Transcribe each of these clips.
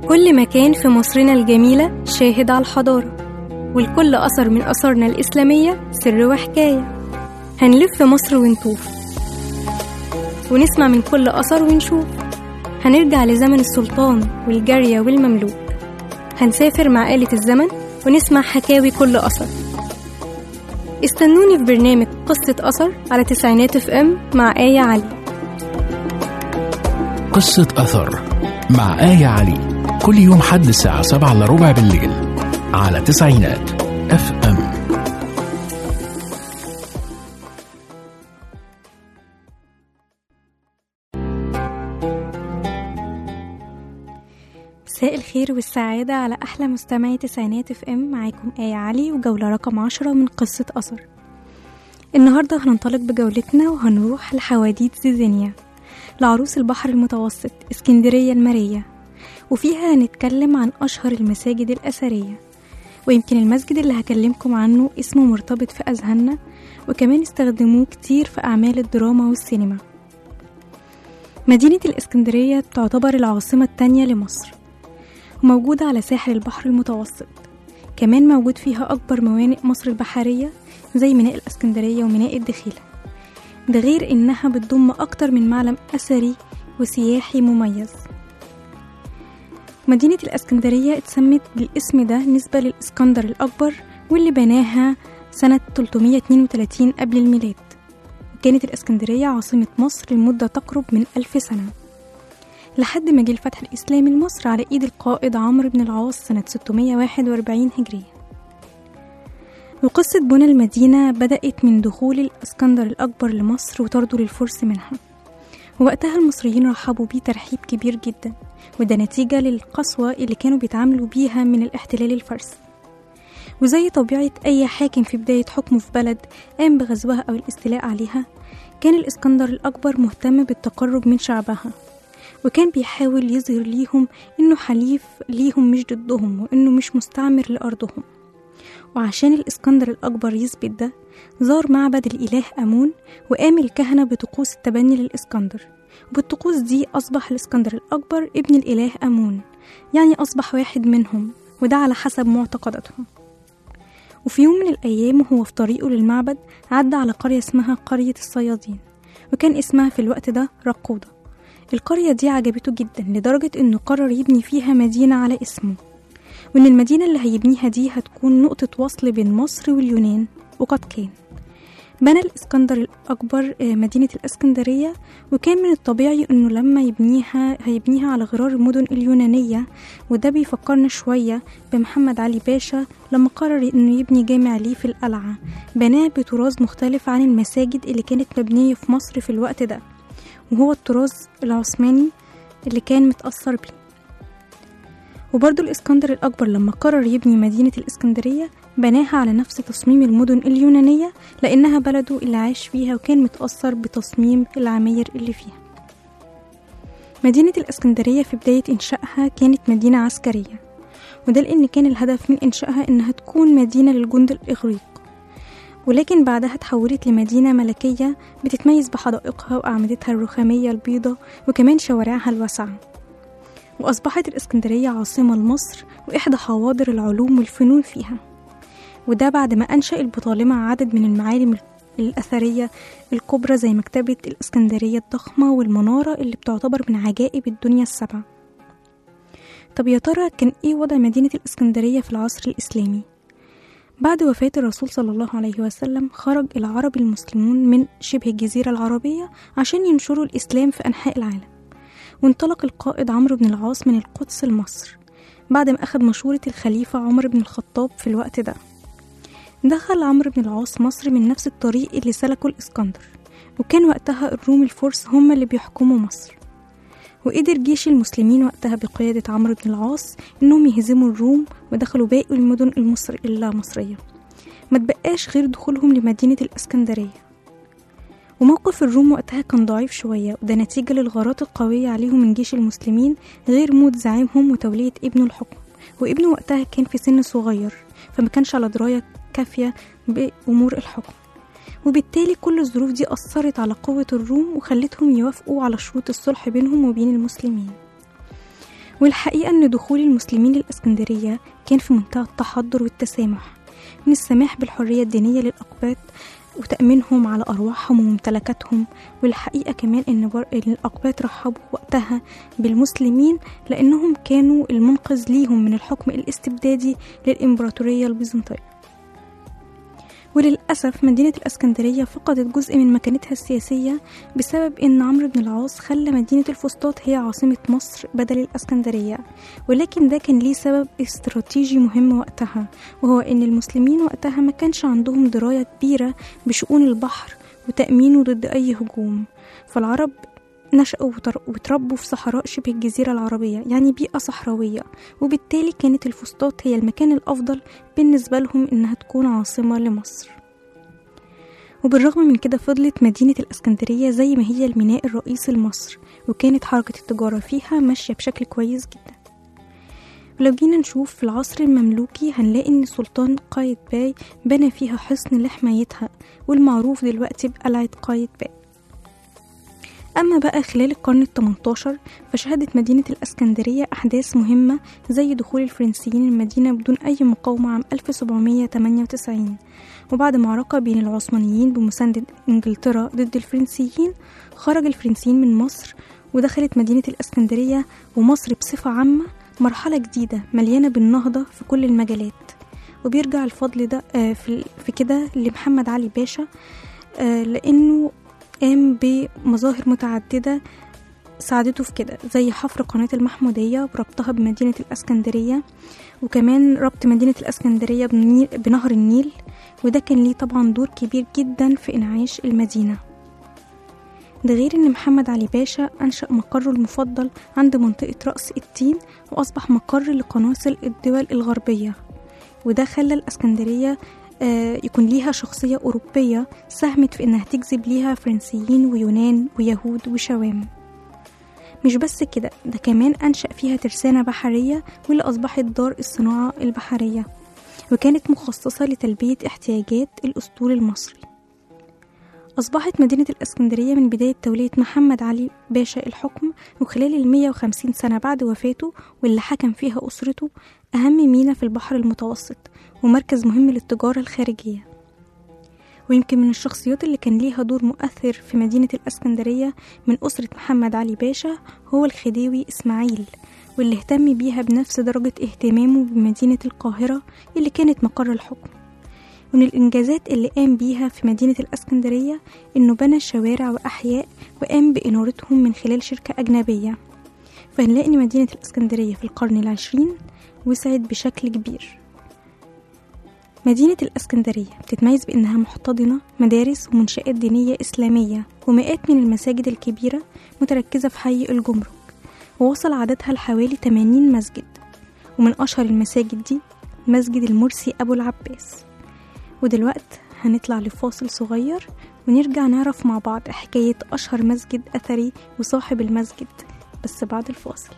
كل مكان في مصرنا الجميلة شاهد على الحضارة والكل أثر من أثرنا الإسلامية سر وحكاية هنلف مصر ونطوف ونسمع من كل أثر ونشوف هنرجع لزمن السلطان والجارية والمملوك هنسافر مع آلة الزمن ونسمع حكاوي كل أثر استنوني في برنامج قصة أثر على تسعينات اف ام مع آية علي قصة أثر مع آية علي كل يوم حد الساعة سبعة إلا ربع بالليل على تسعينات اف ام مساء الخير والسعادة على أحلى مستمعي تسعينات اف ام معاكم آية علي وجولة رقم عشرة من قصة أثر النهاردة هننطلق بجولتنا وهنروح لحواديت زيزينيا لعروس البحر المتوسط اسكندرية المارية وفيها هنتكلم عن أشهر المساجد الأثرية ويمكن المسجد اللي هكلمكم عنه اسمه مرتبط في أذهاننا وكمان استخدموه كتير في أعمال الدراما والسينما مدينة الإسكندرية تعتبر العاصمة التانية لمصر وموجودة على ساحل البحر المتوسط كمان موجود فيها أكبر موانئ مصر البحرية زي ميناء الإسكندرية وميناء الدخيلة ده غير إنها بتضم أكتر من معلم أثري وسياحي مميز مدينة الإسكندرية اتسمت بالاسم ده نسبة للإسكندر الأكبر واللي بناها سنة 332 قبل الميلاد كانت الإسكندرية عاصمة مصر لمدة تقرب من ألف سنة لحد ما جه الفتح الإسلامي لمصر على إيد القائد عمرو بن العاص سنة 641 هجرية وقصة بنى المدينة بدأت من دخول الإسكندر الأكبر لمصر وطرده للفرس منها ووقتها المصريين رحبوا بيه ترحيب كبير جدا وده نتيجة للقسوة اللي كانوا بيتعاملوا بيها من الاحتلال الفارسي وزي طبيعة أي حاكم في بداية حكمه في بلد قام بغزوها أو الاستيلاء عليها كان الإسكندر الأكبر مهتم بالتقرب من شعبها وكان بيحاول يظهر ليهم إنه حليف ليهم مش ضدهم وإنه مش مستعمر لأرضهم وعشان الإسكندر الأكبر يثبت ده زار معبد الإله أمون وقام الكهنة بطقوس التبني للإسكندر وبالطقوس دي أصبح الإسكندر الأكبر ابن الإله أمون يعني أصبح واحد منهم وده على حسب معتقداتهم وفي يوم من الأيام وهو في طريقه للمعبد عدى على قرية اسمها قرية الصيادين وكان اسمها في الوقت ده رقودة القرية دي عجبته جدا لدرجة إنه قرر يبني فيها مدينة على اسمه وإن المدينة اللي هيبنيها دي هتكون نقطة وصل بين مصر واليونان وقد كان بنى الإسكندر الأكبر مدينة الإسكندرية وكان من الطبيعي إنه لما يبنيها هيبنيها على غرار المدن اليونانية وده بيفكرنا شوية بمحمد علي باشا لما قرر إنه يبني جامع ليه في القلعة بناه بطراز مختلف عن المساجد اللي كانت مبنية في مصر في الوقت ده وهو الطراز العثماني اللي كان متأثر بيه وبرضه الإسكندر الأكبر لما قرر يبني مدينة الإسكندرية بناها على نفس تصميم المدن اليونانية لأنها بلده اللي عاش فيها وكان متأثر بتصميم العماير اللي فيها مدينة الإسكندرية في بداية إنشائها كانت مدينة عسكرية وده لأن كان الهدف من إنشائها إنها تكون مدينة للجند الإغريق ولكن بعدها تحولت لمدينة ملكية بتتميز بحدائقها وأعمدتها الرخامية البيضة وكمان شوارعها الواسعة وأصبحت الإسكندرية عاصمة لمصر وإحدى حواضر العلوم والفنون فيها وده بعد ما أنشأ البطالمة عدد من المعالم الأثرية الكبرى زي مكتبة الإسكندرية الضخمة والمنارة اللي بتعتبر من عجائب الدنيا السبعة طب يا ترى كان إيه وضع مدينة الإسكندرية في العصر الإسلامي؟ بعد وفاة الرسول صلى الله عليه وسلم خرج العرب المسلمون من شبه الجزيرة العربية عشان ينشروا الإسلام في أنحاء العالم وانطلق القائد عمرو بن العاص من القدس لمصر بعد ما أخذ مشورة الخليفة عمر بن الخطاب في الوقت ده دخل عمرو بن العاص مصر من نفس الطريق اللي سلكه الإسكندر وكان وقتها الروم الفرس هم اللي بيحكموا مصر وقدر جيش المسلمين وقتها بقيادة عمرو بن العاص إنهم يهزموا الروم ودخلوا باقي المدن المصر المصرية ما تبقاش غير دخولهم لمدينة الإسكندرية وموقف الروم وقتها كان ضعيف شوية وده نتيجة للغارات القوية عليهم من جيش المسلمين غير موت زعيمهم وتولية ابنه الحكم وابنه وقتها كان في سن صغير فما كانش على دراية كافية بأمور الحكم وبالتالي كل الظروف دي أثرت على قوة الروم وخلتهم يوافقوا على شروط الصلح بينهم وبين المسلمين والحقيقة أن دخول المسلمين للإسكندرية كان في منتهى التحضر والتسامح من السماح بالحرية الدينية للأقباط وتأمينهم على أرواحهم وممتلكاتهم والحقيقة كمان إن بر... إن الأقباط رحبوا وقتها بالمسلمين لأنهم كانوا المنقذ ليهم من الحكم الاستبدادي للإمبراطورية البيزنطية وللأسف مدينة الإسكندرية فقدت جزء من مكانتها السياسية بسبب إن عمرو بن العاص خلى مدينة الفسطاط هي عاصمة مصر بدل الإسكندرية ولكن ده كان ليه سبب استراتيجي مهم وقتها وهو إن المسلمين وقتها ما كانش عندهم دراية كبيرة بشؤون البحر وتأمينه ضد أي هجوم فالعرب نشأوا وتر- وتربوا في صحراء شبه الجزيرة العربية يعني بيئة صحراوية وبالتالي كانت الفسطاط هي المكان الأفضل بالنسبة لهم إنها تكون عاصمة لمصر وبالرغم من كده فضلت مدينة الإسكندرية زي ما هي الميناء الرئيسي لمصر وكانت حركة التجارة فيها ماشية بشكل كويس جدا ولو جينا نشوف في العصر المملوكي هنلاقي إن السلطان قايتباي بنى فيها حصن لحمايتها والمعروف دلوقتي بقلعة قايتباي أما بقى خلال القرن التمنتاشر فشهدت مدينة الإسكندرية أحداث مهمة زي دخول الفرنسيين المدينة بدون أي مقاومة عام 1798 وبعد معركة بين العثمانيين بمساندة إنجلترا ضد الفرنسيين خرج الفرنسيين من مصر ودخلت مدينة الإسكندرية ومصر بصفة عامة مرحلة جديدة مليانة بالنهضة في كل المجالات وبيرجع الفضل ده آه، في في كده لمحمد علي باشا آه، لأنه قام بمظاهر متعددة ساعدته في كده زي حفر قناة المحمودية وربطها بمدينة الإسكندرية وكمان ربط مدينة الإسكندرية بني- بنهر النيل وده كان ليه طبعا دور كبير جدا في إنعاش المدينة ده غير إن محمد علي باشا أنشأ مقره المفضل عند منطقة رأس التين وأصبح مقر لقناصل الدول الغربية وده خلى الإسكندرية آه، يكون ليها شخصية أوروبية ساهمت في إنها تجذب ليها فرنسيين ويونان ويهود وشوام مش بس كده ده كمان أنشأ فيها ترسانة بحرية واللي أصبحت دار الصناعة البحرية وكانت مخصصة لتلبية احتياجات الأسطول المصري أصبحت مدينة الإسكندرية من بداية تولية محمد علي باشا الحكم وخلال المية وخمسين سنة بعد وفاته واللي حكم فيها أسرته أهم ميناء في البحر المتوسط ومركز مهم للتجارة الخارجية ويمكن من الشخصيات اللي كان ليها دور مؤثر في مدينة الإسكندرية من أسرة محمد علي باشا هو الخديوي إسماعيل واللي اهتم بيها بنفس درجة اهتمامه بمدينة القاهرة اللي كانت مقر الحكم ومن الإنجازات اللي قام بيها في مدينة الإسكندرية إنه بنى شوارع وأحياء وقام بإنارتهم من خلال شركة أجنبية فهنلاقي إن مدينة الإسكندرية في القرن العشرين وسعت بشكل كبير مدينة الإسكندرية بتتميز بأنها محتضنة مدارس ومنشآت دينية إسلامية ومئات من المساجد الكبيرة متركزة في حي الجمرك ووصل عددها لحوالي 80 مسجد ومن أشهر المساجد دي مسجد المرسي أبو العباس ودلوقت هنطلع لفاصل صغير ونرجع نعرف مع بعض حكاية أشهر مسجد أثري وصاحب المسجد بس بعد الفاصل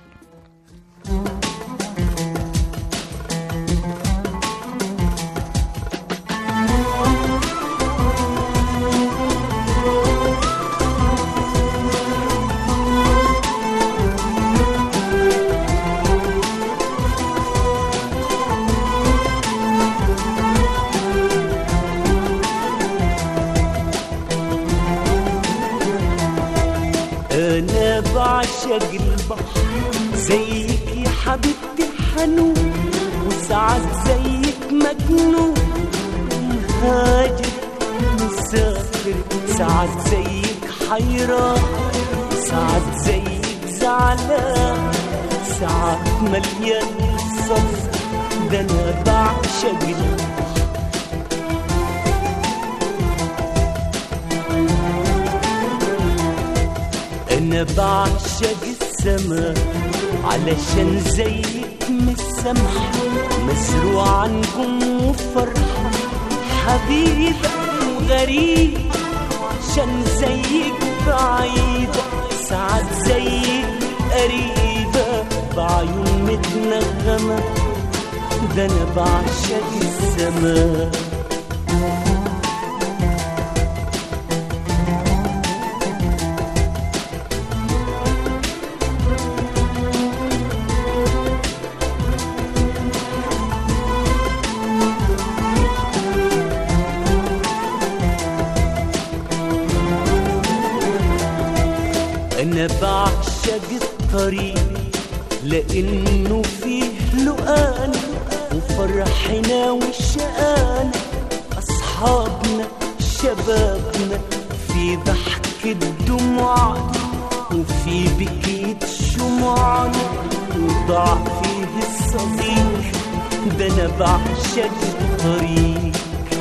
انا بعشق البحر زيك يا حبيبتي حنون وساعات زيك مجنون مهاجر مسافر ساعات زيك حيران ساعات زيك زعلان ساعات مليان صف ده انا بعشق البحر انا بعشق السما علشان زيك مسامحة مزروعة نجوم وفرحة حبيبة وغريب عشان زيك بعيدة ساعات زيك قريبة بعيون متنغمة ده انا بعشق السما بعشق الطريق لانه فيه لقانا وفرحنا وشقانا اصحابنا شبابنا في ضحكة دموعنا وفي بكية شموعنا وضاع فيه الصديق ده انا بعشق الطريق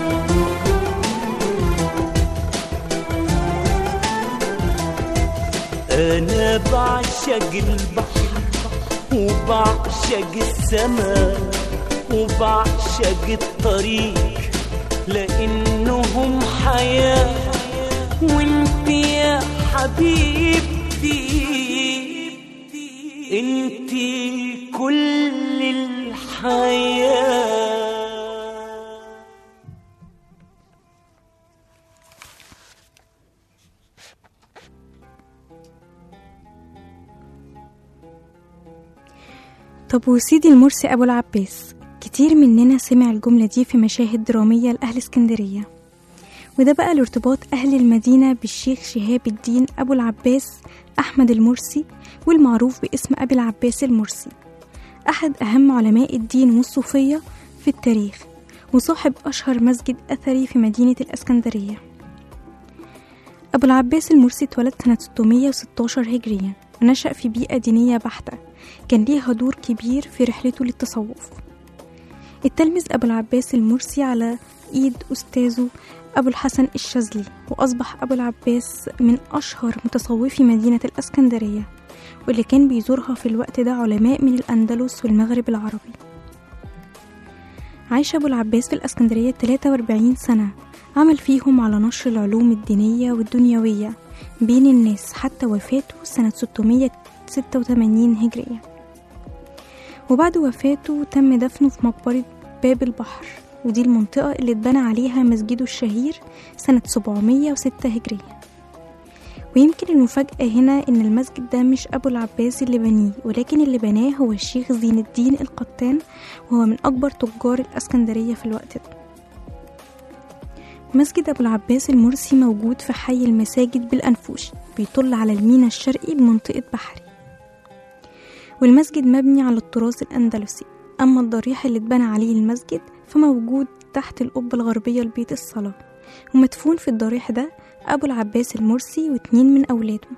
انا بعشق البحر وبعشق السماء وبعشق الطريق لانهم حياه وانت يا حبيبتي انت كل الحياه طب وسيدي المرسي أبو العباس كتير مننا سمع الجملة دي في مشاهد درامية لأهل اسكندرية وده بقى لارتباط أهل المدينة بالشيخ شهاب الدين أبو العباس أحمد المرسي والمعروف باسم أبي العباس المرسي أحد أهم علماء الدين والصوفية في التاريخ وصاحب أشهر مسجد أثري في مدينة الإسكندرية أبو العباس المرسي اتولد سنة 616 هجريا ونشأ في بيئة دينية بحتة كان ليها دور كبير في رحلته للتصوف التلمذ أبو العباس المرسي على إيد أستاذه أبو الحسن الشاذلي وأصبح أبو العباس من أشهر متصوفي مدينة الإسكندرية واللي كان بيزورها في الوقت ده علماء من الأندلس والمغرب العربي عاش أبو العباس في الإسكندرية 43 سنة عمل فيهم على نشر العلوم الدينية والدنيوية بين الناس حتى وفاته سنة 686 هجرية وبعد وفاته تم دفنه في مقبرة باب البحر ودي المنطقة اللي اتبنى عليها مسجده الشهير سنة 706 هجرية ويمكن المفاجأة هنا إن المسجد ده مش أبو العباس اللي بنيه ولكن اللي بناه هو الشيخ زين الدين القطان وهو من أكبر تجار الأسكندرية في الوقت ده مسجد أبو العباس المرسي موجود في حي المساجد بالأنفوش بيطل على المينا الشرقي بمنطقة بحري والمسجد مبني على التراث الأندلسي أما الضريح اللي اتبنى عليه المسجد فموجود تحت القبة الغربية لبيت الصلاة ومدفون في الضريح ده أبو العباس المرسي واتنين من أولاده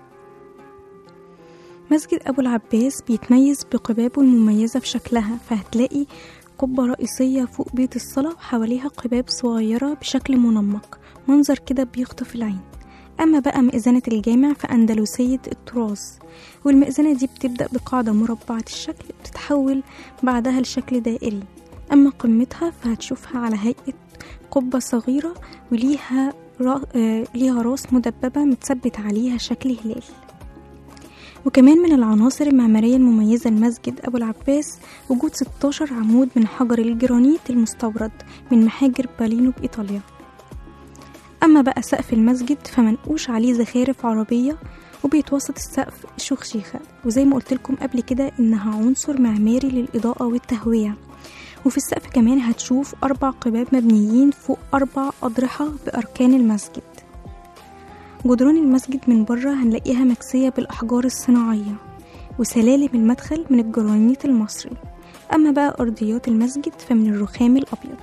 مسجد أبو العباس بيتميز بقبابه المميزة في شكلها فهتلاقي قبة رئيسية فوق بيت الصلاة وحواليها قباب صغيرة بشكل منمق منظر كده بيخطف العين أما بقى مئذنة الجامع فأندلسية التراث والمئذنة دي بتبدأ بقاعدة مربعة الشكل بتتحول بعدها لشكل دائري أما قمتها فهتشوفها على هيئة قبة صغيرة وليها را... آه... ليها راس مدببة متثبت عليها شكل هلال وكمان من العناصر المعمارية المميزة لمسجد أبو العباس وجود 16 عمود من حجر الجرانيت المستورد من محاجر بالينو بإيطاليا أما بقى سقف المسجد فمنقوش عليه زخارف عربية وبيتوسط السقف شخشيخة وزي ما قلت لكم قبل كده إنها عنصر معماري للإضاءة والتهوية وفي السقف كمان هتشوف أربع قباب مبنيين فوق أربع أضرحة بأركان المسجد جدران المسجد من بره هنلاقيها مكسية بالأحجار الصناعية وسلالم المدخل من الجرانيت المصري أما بقى أرضيات المسجد فمن الرخام الأبيض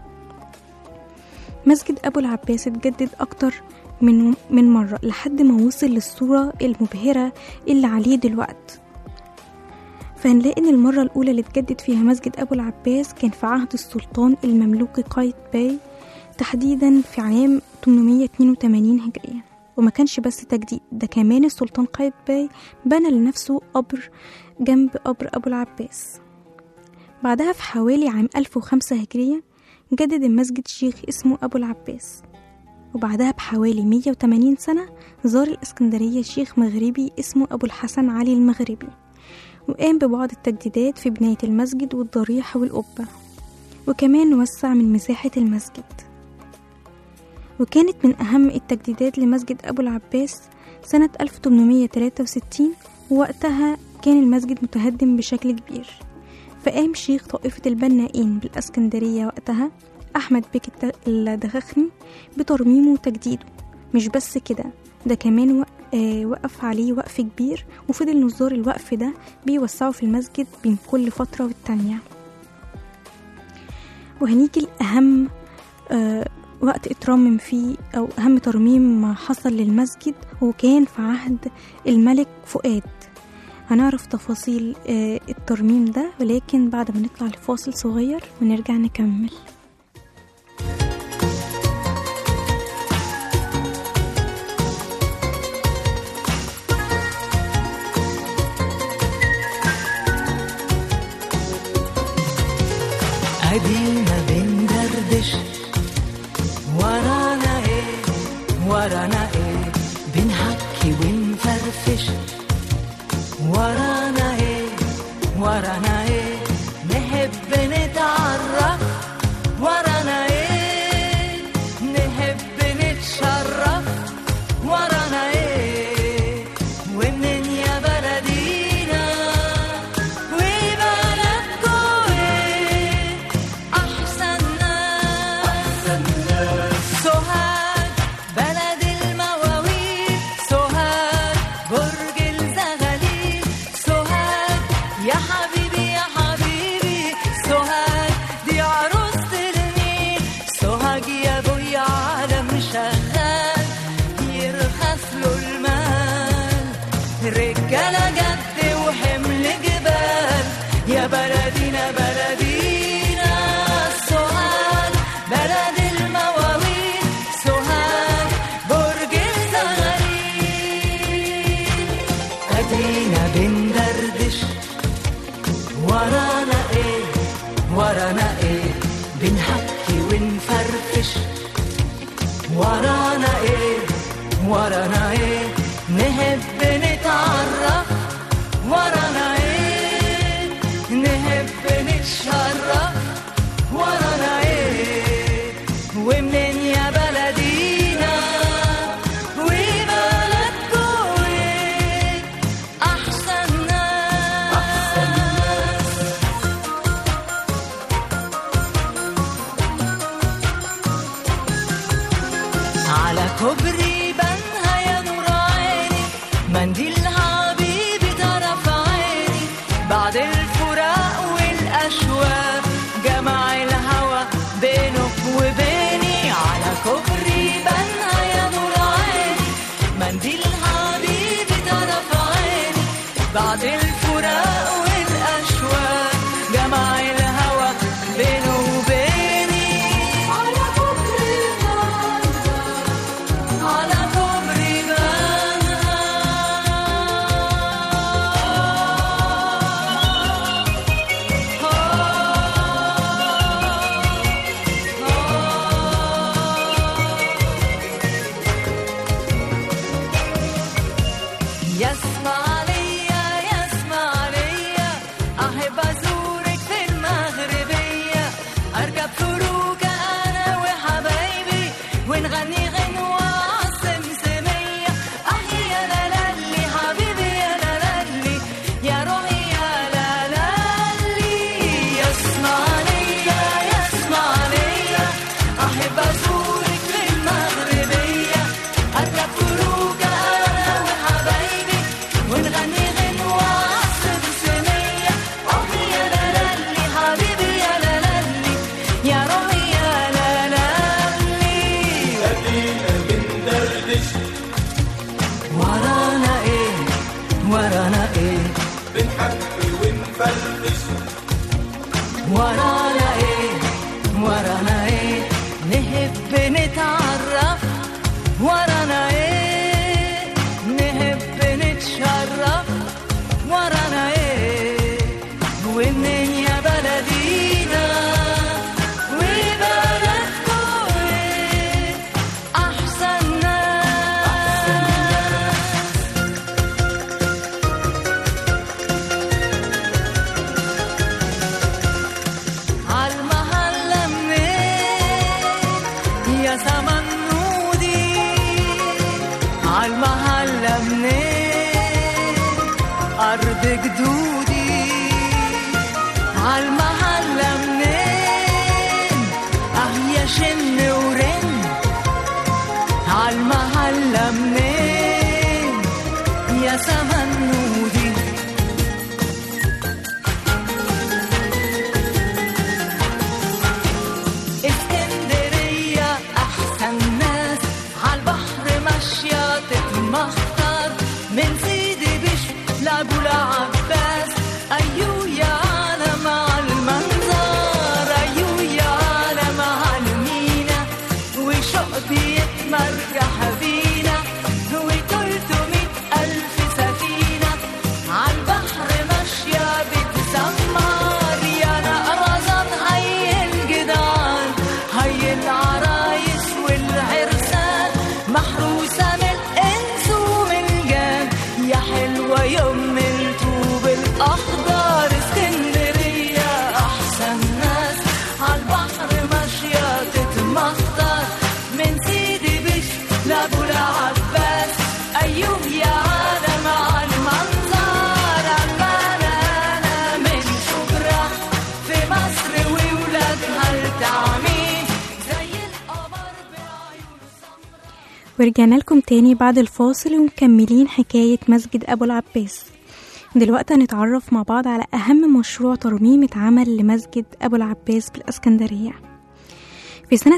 مسجد أبو العباس اتجدد أكتر من, من مرة لحد ما وصل للصورة المبهرة اللي عليه دلوقت فهنلاقي إن المرة الأولى اللي اتجدد فيها مسجد أبو العباس كان في عهد السلطان المملوكي قايتباي تحديدا في عام 882 هجرية وما كانش بس تجديد ده كمان السلطان قايتباي بنى لنفسه قبر جنب قبر أبو العباس بعدها في حوالي عام 1005 هجرية جدد المسجد شيخ اسمه أبو العباس وبعدها بحوالي 180 سنة زار الإسكندرية شيخ مغربي اسمه أبو الحسن علي المغربي وقام ببعض التجديدات في بناية المسجد والضريح والقبة وكمان وسع من مساحة المسجد وكانت من أهم التجديدات لمسجد أبو العباس سنة 1863 ووقتها كان المسجد متهدم بشكل كبير فقام شيخ طائفة البنائين بالأسكندرية وقتها أحمد بك الدخخني بترميمه وتجديده مش بس كده ده كمان آه، وقف عليه وقف كبير وفضل نزار الوقف ده بيوسعوا في المسجد بين كل فترة والتانية وهنيجي لأهم آه، وقت اترمم فيه أو أهم ترميم حصل للمسجد وكان في عهد الملك فؤاد هنعرف تفاصيل آه، الترميم ده ولكن بعد ما نطلع لفاصل صغير ونرجع نكمل ادينا بندردش ورانا ايه ورانا ايه بنحكي ونفرفش ورانا ايه ورانا ايه نحب نتعرف ورانا ايه نحب نتشرف ورانا ايه ومنين يا بلدينا وبلدكوا ايه احسن ناس سوهاج بلد المواويل سوهاج برج الزغاليل سوهاج يا حبيبي يا حبيبي سوهاج دي عروسة النيل سوهاج يا ابويا عالم شغال يرخص له المال رجالة جد وحمل جبال يا بلدينا بلدينا سوهاج بلد المواويل سوهاج برج الزغاليل ادينا بندردش ورانا ايه ورانا ايه بنحكي ونفرفش ورانا ايه ورانا ايه نحب نتعرف ورانا ايه نحب نتشرف ورانا ايه ومنين يا بلدينا وبلدكوا ايه احسن ناس على كوبري بنها يا نور عيني منديل حبيبي طرف عيني بعد الفراق والأشواق جمع الهوى بينك وبيني على كوبري بنها يا نور عيني منديل حبيبي طرف عيني بعد الفراق والأشواق جمع الهوى بينه وبيني على كوبري على كوبري يسمع ليا يسمع ليا أحب أزورك في المغربية أركب فروكة أنا وحبايبي ونغني غنوة عالسمسمية أحيي يا لالي حبيبي يا لالي يا روحي يا لالي يسمع ليا يسمع ليا أحب أزورك في المغربية أركب فروكة أنا وحبايبي ونغني غنوة عالسمسمية أحيي يا لالي حبيبي يا لالي يا روحي يا لالي ورانا ايه ورانا ايه بنحكي ونفرفش ورانا ايه ورانا ايه نحب نتعرف ورانا ايه نحب نتشرف ورانا ايه ومنين يا بلدينا وبلدكوا ايه احسن ناس عالمحلة منين يا زمن نودي عالمحلة منين أرض جدودي عالمحلة منين أه يا شن ورن عالمحلة منين تمنودي اسكندرية أحسن ناس عالبحر ماشية تتمخطر من سيدي بشر لأبو العباس أيو يا عالم على المنظر أيو يا عالم على المينا وشوق بيتمرجح بينا وتلتمية ألف سفينة عالبحر ماشية بتسمر يا نقرزان هي الجدعان هي العرايس والعرسان محروسة من الإنس ومن الجان يا حلوة يوم الطوب الأخضر اسكندرية أحسن ناس عالبحر ماشية تتمخطر من سيدي بشر لأبو العباس أيوه يا عالم على المنظر عمالة أنا من شبرا في مصر وولادها التعميم زي القمر بعيون ورجعنا لكم تاني بعد الفاصل ومكملين حكاية مسجد أبو العباس دلوقتي هنتعرف مع بعض على أهم مشروع ترميم اتعمل لمسجد أبو العباس بالإسكندرية في سنة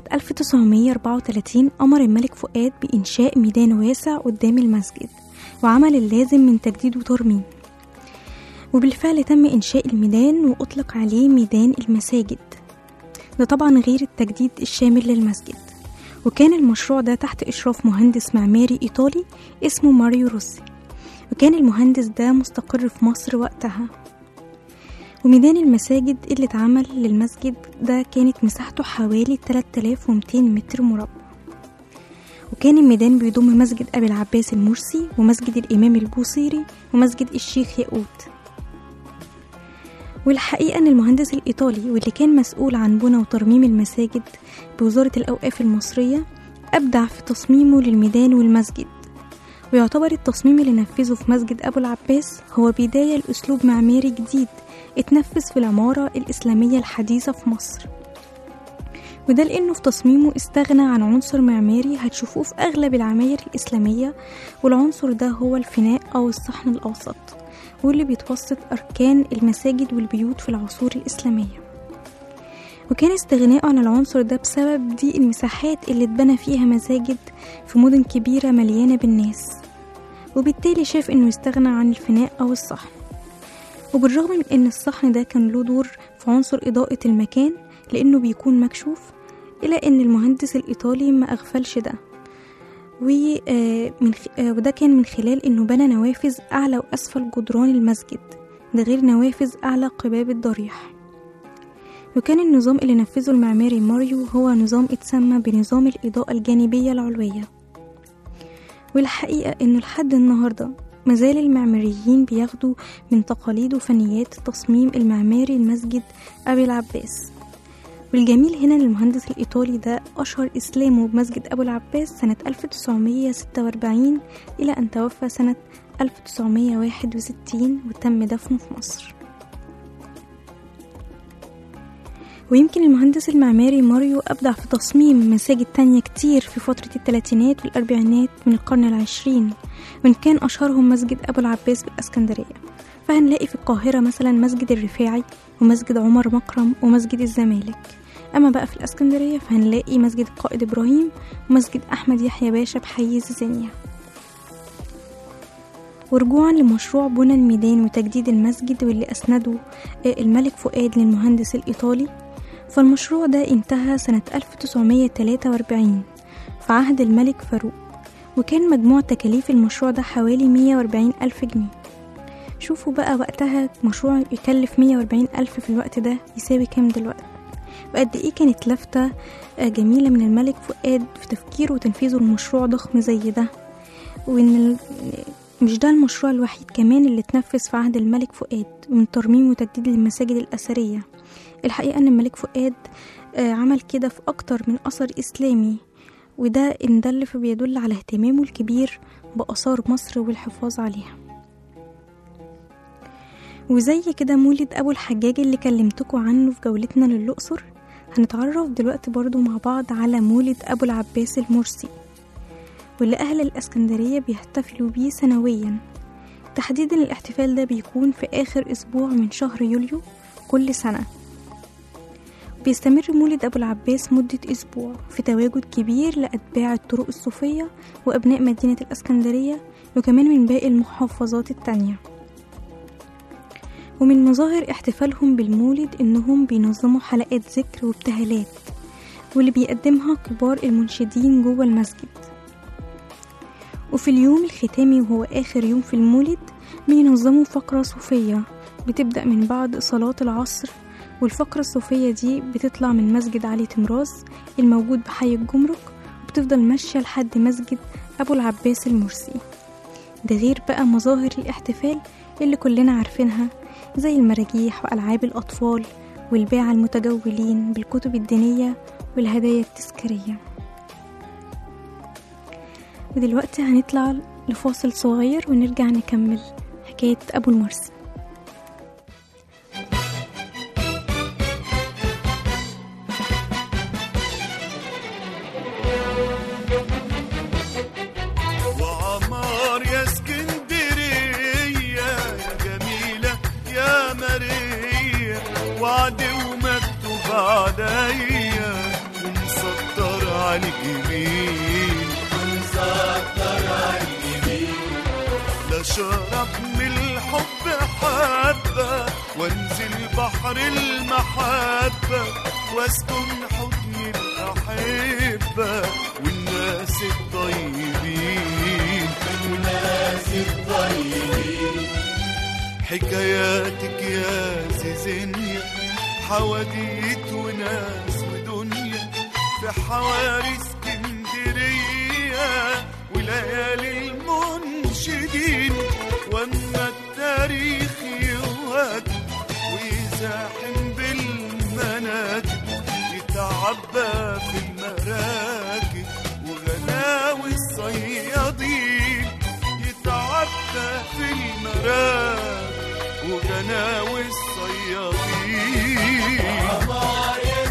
1934 أمر الملك فؤاد بإنشاء ميدان واسع قدام المسجد وعمل اللازم من تجديد وترميم وبالفعل تم إنشاء الميدان وأطلق عليه ميدان المساجد ده طبعا غير التجديد الشامل للمسجد وكان المشروع ده تحت إشراف مهندس معماري إيطالي اسمه ماريو روسي وكان المهندس ده مستقر في مصر وقتها وميدان المساجد اللي اتعمل للمسجد ده كانت مساحته حوالي 3200 متر مربع وكان الميدان بيضم مسجد أبي العباس المرسي ومسجد الإمام البوصيري ومسجد الشيخ ياقوت والحقيقة أن المهندس الإيطالي واللي كان مسؤول عن بنى وترميم المساجد بوزارة الأوقاف المصرية أبدع في تصميمه للميدان والمسجد ويعتبر التصميم اللي نفذه في مسجد أبو العباس هو بداية لأسلوب معماري جديد اتنفذ في العمارة الإسلامية الحديثة في مصر وده لأنه في تصميمه استغنى عن عنصر معماري هتشوفوه في أغلب العماير الإسلامية والعنصر ده هو الفناء أو الصحن الأوسط واللي بيتوسط أركان المساجد والبيوت في العصور الإسلامية وكان استغناءه عن العنصر ده بسبب ضيق المساحات اللي اتبنى فيها مساجد في مدن كبيرة مليانة بالناس وبالتالي شاف انه يستغنى عن الفناء او الصحن وبالرغم من ان الصحن ده كان له دور في عنصر اضاءة المكان لانه بيكون مكشوف الا ان المهندس الايطالي ما اغفلش ده ومن خ- آه، وده كان من خلال انه بنى نوافذ اعلى واسفل جدران المسجد ده غير نوافذ اعلى قباب الضريح وكان النظام اللي نفذه المعماري ماريو هو نظام اتسمى بنظام الإضاءة الجانبية العلوية والحقيقة إنه لحد النهاردة مازال المعماريين بياخدوا من تقاليد وفنيات التصميم المعماري المسجد أبي العباس والجميل هنا إن المهندس الإيطالي ده أشهر إسلامه بمسجد أبو العباس سنة 1946 إلى أن توفى سنة 1961 وتم دفنه في مصر ويمكن المهندس المعماري ماريو أبدع في تصميم مساجد تانية كتير في فترة الثلاثينات والأربعينات من القرن العشرين وإن كان أشهرهم مسجد أبو العباس بالإسكندرية فهنلاقي في القاهرة مثلا مسجد الرفاعي ومسجد عمر مكرم ومسجد الزمالك أما بقى في الإسكندرية فهنلاقي مسجد القائد إبراهيم ومسجد أحمد يحيى باشا بحي زيزانيا ورجوعا لمشروع بنى الميدان وتجديد المسجد واللي أسنده آه، الملك فؤاد للمهندس الإيطالي فالمشروع ده انتهى سنة 1943 في عهد الملك فاروق وكان مجموع تكاليف المشروع ده حوالي 140 ألف جنيه شوفوا بقى وقتها مشروع يكلف 140 ألف في الوقت ده يساوي كام دلوقتي وقد ايه كانت لفتة آه، جميلة من الملك فؤاد في تفكيره وتنفيذه لمشروع ضخم زي ده وان ال- مش ده المشروع الوحيد كمان اللي اتنفذ في عهد الملك فؤاد من ترميم وتجديد المساجد الأثرية الحقيقة ان الملك فؤاد آه، عمل كده في أكتر من أثر إسلامي وده إن دل فبيدل على اهتمامه الكبير بآثار مصر والحفاظ عليها وزي كده مولد أبو الحجاج اللي كلمتكم عنه في جولتنا للأقصر هنتعرف دلوقتي برضو مع بعض على مولد أبو العباس المرسي واللي أهل الإسكندرية بيحتفلوا بيه سنويا تحديدا الاحتفال ده بيكون في آخر أسبوع من شهر يوليو كل سنة بيستمر مولد أبو العباس مدة أسبوع في تواجد كبير لأتباع الطرق الصوفية وأبناء مدينة الإسكندرية وكمان من باقي المحافظات التانية ومن مظاهر احتفالهم بالمولد إنهم بينظموا حلقات ذكر وابتهالات واللي بيقدمها كبار المنشدين جوه المسجد وفي اليوم الختامي وهو آخر يوم في المولد بينظموا فقرة صوفية بتبدأ من بعد صلاة العصر والفقرة الصوفية دي بتطلع من مسجد علي تمراز الموجود بحي الجمرك وبتفضل ماشية لحد مسجد أبو العباس المرسي ده غير بقى مظاهر الاحتفال اللي كلنا عارفينها زي المراجيح وألعاب الأطفال والبيع المتجولين بالكتب الدينية والهدايا التذكارية ودلوقتي هنطلع لفاصل صغير ونرجع نكمل حكاية أبو المرسي وعمار يا اسكندرية يا جميلة يا ماريا وعد ومكتوب عليا ومسطر على الجميل ومسطر على الجميل لا شرب من الحب حبة وانزل بحر المحبة واسكن حضن الأحبة والناس الطيبين والناس الطيبين حكاياتك يا زيزينيا حواديت وناس ودنيا في حواري اسكندرية وليالي المنشدين واما التاريخ يوهد ويزاحم بالمناكب يتعبى في المراكب وغلاوي الصيادين يتعبى في المراكب وغناوي الصيادين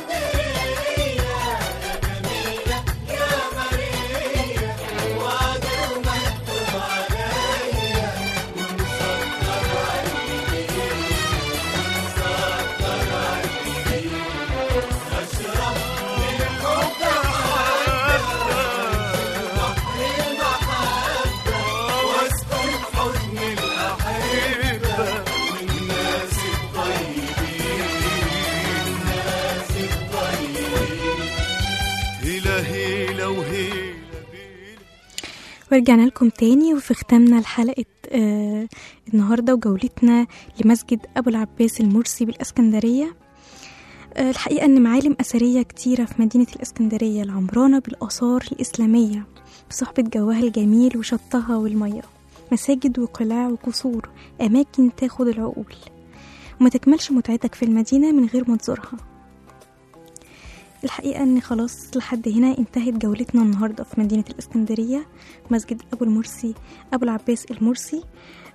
واسكن حضن الأحبة والناس الطيبين الناس الطيبين هيلا هيلا وهيلا بيلا ورجعنا لكم تاني وفي ختامنا لحلقة آه النهاردة وجولتنا لمسجد أبو العباس المرسي بالإسكندرية آه الحقيقة أن معالم أثرية كتيرة في مدينة الإسكندرية العمرانة بالآثار الإسلامية بصحبة جوها الجميل وشطها والمية مساجد وقلاع وقصور أماكن تاخد العقول وما تكملش متعتك في المدينة من غير ما تزورها الحقيقة ان خلاص لحد هنا انتهت جولتنا النهاردة في مدينة الاسكندرية مسجد ابو المرسي ابو العباس المرسي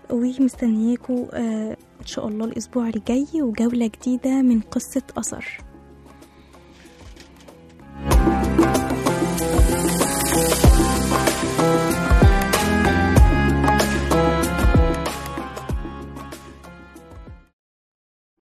ومستنياكم آه ان شاء الله الاسبوع الجاي وجولة جديدة من قصة اثر